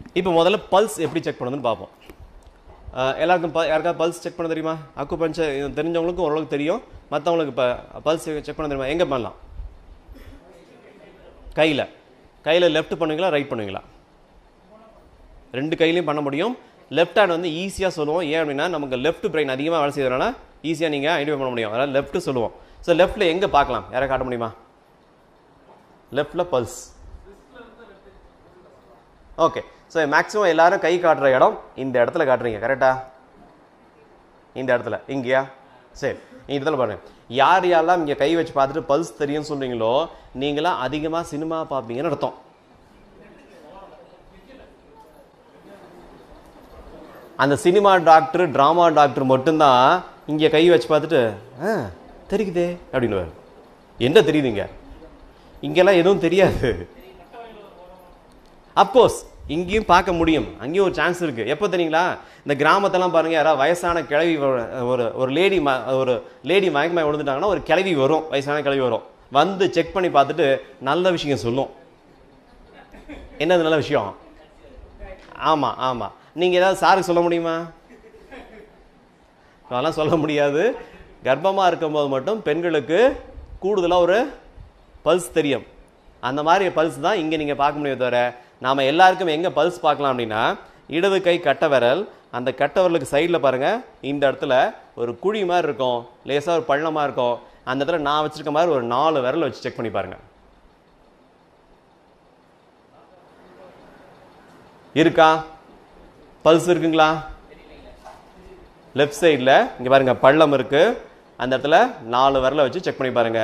இப்போ முதல்ல பல்ஸ் எப்படி செக் பண்ணுறதுன்னு பார்ப்போம் அஹ் எல்லாருக்கும் ப யாருக்காவது பல்ஸ் செக் பண்ண தெரியுமா அக்கு பஞ்சர் தெரிஞ்சவங்களுக்கும் ஓரளவுக்கு தெரியும் மற்றவங்களுக்கு இப்போ பல்ஸ் செக் பண்ண தெரியுமா எங்கே பண்ணலாம் கையில் கையில் லெஃப்ட் பண்ணுவீங்களா ரைட் பண்ணுவீங்களா ரெண்டு கையிலையும் பண்ண முடியும் லெஃப்ட் ஹேண்ட் வந்து ஈஸியாக சொல்லுவோம் ஏன் அப்படின்னா நமக்கு லெஃப்ட் பிரெயின் அதிகமாக வேலை செய்யறதுனால ஈஸியாக நீங்கள் ஐடென்டிஃபை பண்ண முடியும் அதனால் லெஃப்ட் சொல்லுவோம் ஸோ லெஃப்ட்டில் எங்கே பார்க்கலாம் யாரை காட்ட முடியுமா லெஃப்டில் பல்ஸ் ஓகே ஸோ மேக்ஸிமம் எல்லாரும் கை காட்டுற இடம் இந்த இடத்துல காட்டுறீங்க கரெக்டா இந்த இடத்துல இங்கேயா சரி இந்த இடத்துல பாருங்க யார் யாரெல்லாம் இங்கே கை வச்சு பார்த்துட்டு பல்ஸ் தெரியும்னு சொல்றீங்களோ நீங்களாம் அதிகமாக சினிமா பார்ப்பீங்கன்னு அர்த்தம் அந்த சினிமா டாக்டர் ட்ராமா டாக்டர் மட்டும்தான் இங்கே கை வச்சு பார்த்துட்டு ஆ தெரியுதே அப்படின்னு என்ன தெரியுதுங்க இங்கெல்லாம் எதுவும் தெரியாது அப்கோர்ஸ் இங்கேயும் பார்க்க முடியும் அங்கேயும் ஒரு சான்ஸ் இருக்கு எப்போ தெரியுங்களா இந்த கிராமத்தெல்லாம் பாருங்க யாராவது வயசான கிழவி வ- ஒரு ஒரு லேடி ஒரு லேடி மயக்கமாக விழுந்துட்டாங்கன்னா ஒரு கிழவி வரும் வயசான கிழவி வரும் வந்து செக் பண்ணி பார்த்துட்டு நல்ல விஷயம் சொல்லும் என்னது நல்ல விஷயம் ஆமாம் ஆமாம் நீங்கள் ஏதாவது சாருக்கு சொல்ல முடியுமா அதெல்லாம் சொல்ல முடியாது கர்ப்பமாக இருக்கும்போது மட்டும் பெண்களுக்கு கூடுதலாக ஒரு பல்ஸ் தெரியும் அந்த மாதிரி பல்ஸ் தான் இங்கே நீங்கள் பார்க்க முடியும் தவிர நாம் எல்லாருக்கும் எங்கே பல்ஸ் பார்க்கலாம் அப்படின்னா இடது கை கட்டை விரல் அந்த கட்டை விரலுக்கு சைடில் பாருங்கள் இந்த இடத்துல ஒரு குழி மாதிரி இருக்கும் லேசாக ஒரு பள்ளமாக இருக்கும் அந்த இடத்துல நான் வச்சிருக்க மாதிரி ஒரு நாலு விரல் வச்சு செக் பண்ணி பாருங்கள் இருக்கா பல்ஸ் இருக்குங்களா லெஃப்ட் சைடில் இங்கே பாருங்க பள்ளம் இருக்கு அந்த இடத்துல நாலு விரலை வச்சு செக் பண்ணி பாருங்க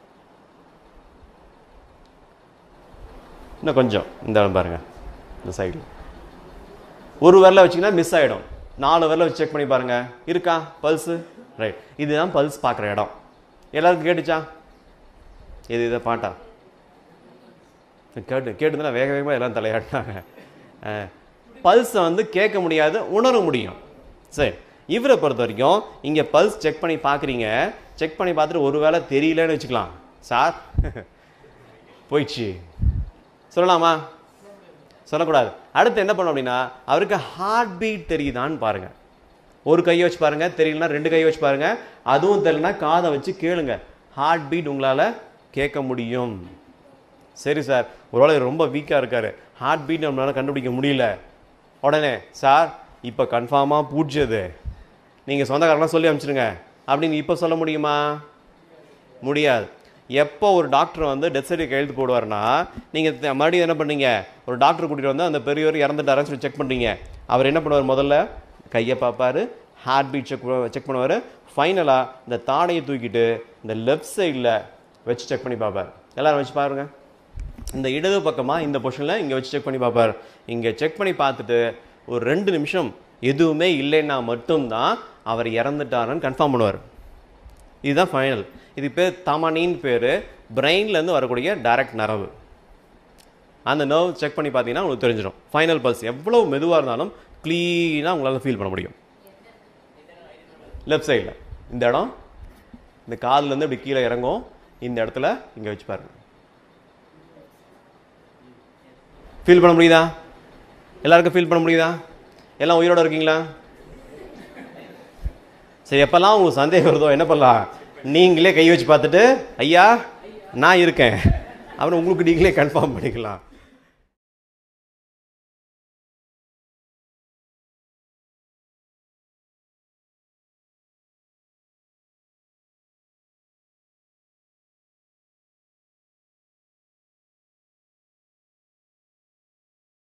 இன்னும் கொஞ்சம் இந்த இடம் பாருங்க இந்த சைடில் ஒரு விரலை வச்சிங்கன்னா மிஸ் ஆகிடும் நாலு விரலை வச்சு செக் பண்ணி பாருங்க இருக்கா பல்ஸு ரைட் இதுதான் பல்ஸ் பார்க்குற இடம் எல்லாருக்கும் கேட்டுச்சா இது இதை பாட்டா கேட்டு கேட்டுதான் வேக வேகமாக எல்லாம் தலையாட்டினாங்க பல்ஸை வந்து கேட்க முடியாது உணர முடியும் சரி இவரை பொறுத்த வரைக்கும் இங்கே பல்ஸ் செக் பண்ணி பார்க்குறீங்க செக் பண்ணி பார்த்துட்டு ஒரு வேளை தெரியலன்னு வச்சுக்கலாம் சார் போயிடுச்சு சொல்லலாமா சொல்லக்கூடாது அடுத்து என்ன பண்ணோம் அப்படின்னா அவருக்கு ஹார்ட் பீட் தெரியுதான்னு பாருங்க ஒரு கையை வச்சு பாருங்க தெரியலனா ரெண்டு கையை வச்சு பாருங்க அதுவும் தெரியலனா காதை வச்சு கேளுங்க ஹார்ட் பீட் உங்களால கேட்க முடியும் சரி சார் ஒருவேளை இவர் ரொம்ப வீக்காக இருக்காரு ஹார்ட் பீட் நம்மளால கண்டுபிடிக்க முடியல உடனே சார் இப்போ கன்ஃபார்மாக பூஜ்ஜது நீங்கள் சொந்தக்காரங்களாம் சொல்லி அனுப்பிச்சிடுங்க அப்படின்னு இப்போ சொல்ல முடியுமா முடியாது எப்போ ஒரு டாக்டர் வந்து டெத் சர்டிஃபிகேட் கையெழுத்து போடுவார்னா நீங்கள் மறுபடியும் என்ன பண்ணீங்க ஒரு டாக்டர் கூட்டிகிட்டு வந்து அந்த பெரியவர் இறந்துட்டாருன்னு சொல்லி செக் பண்ணுறீங்க அவர் என்ன பண்ணுவார் முதல்ல கையை பார்ப்பாரு ஹார்ட் பீட் செக் செக் பண்ணுவார் ஃபைனலாக இந்த தாடையை தூக்கிட்டு இந்த லெஃப்ட் சைடில் வச்சு செக் பண்ணி பார்ப்பார் எல்லாரும் வச்சு பாருங்க இந்த இடது பக்கமாக இந்த பொசிஷனில் இங்கே வச்சு செக் பண்ணி பார்ப்பார் இங்கே செக் பண்ணி பார்த்துட்டு ஒரு ரெண்டு நிமிஷம் எதுவுமே இல்லைன்னா மட்டும்தான் அவர் இறந்துட்டாருன்னு கன்ஃபார்ம் பண்ணுவார் இதுதான் ஃபைனல் இது பேர் தமனின்னு பேர் பிரெயின்லேருந்து வரக்கூடிய டைரக்ட் நரவு அந்த நர்வ் செக் பண்ணி பார்த்தீங்கன்னா உங்களுக்கு தெரிஞ்சிடும் ஃபைனல் பல்ஸ் எவ்வளோ மெதுவாக இருந்தாலும் க்ளீனாக உங்களால் ஃபீல் பண்ண முடியும் லெஃப்ட் சைடில் இந்த இடம் இந்த காதுலேருந்து இப்படி கீழே இறங்கும் இந்த இடத்துல இங்கே வச்சு பாருங்க ஃபீல் பண்ண முடியுதா எல்லாருக்கும் ஃபீல் பண்ண முடியுதா எல்லாம் உயிரோட இருக்கீங்களா சரி எப்பெல்லாம் உங்களுக்கு சந்தேகம் வருதோ என்ன பண்ணலாம் நீங்களே கை வச்சு பார்த்துட்டு ஐயா நான் இருக்கேன் அப்புறம் உங்களுக்கு நீங்களே கன்ஃபார்ம் பண்ணிக்கலாம்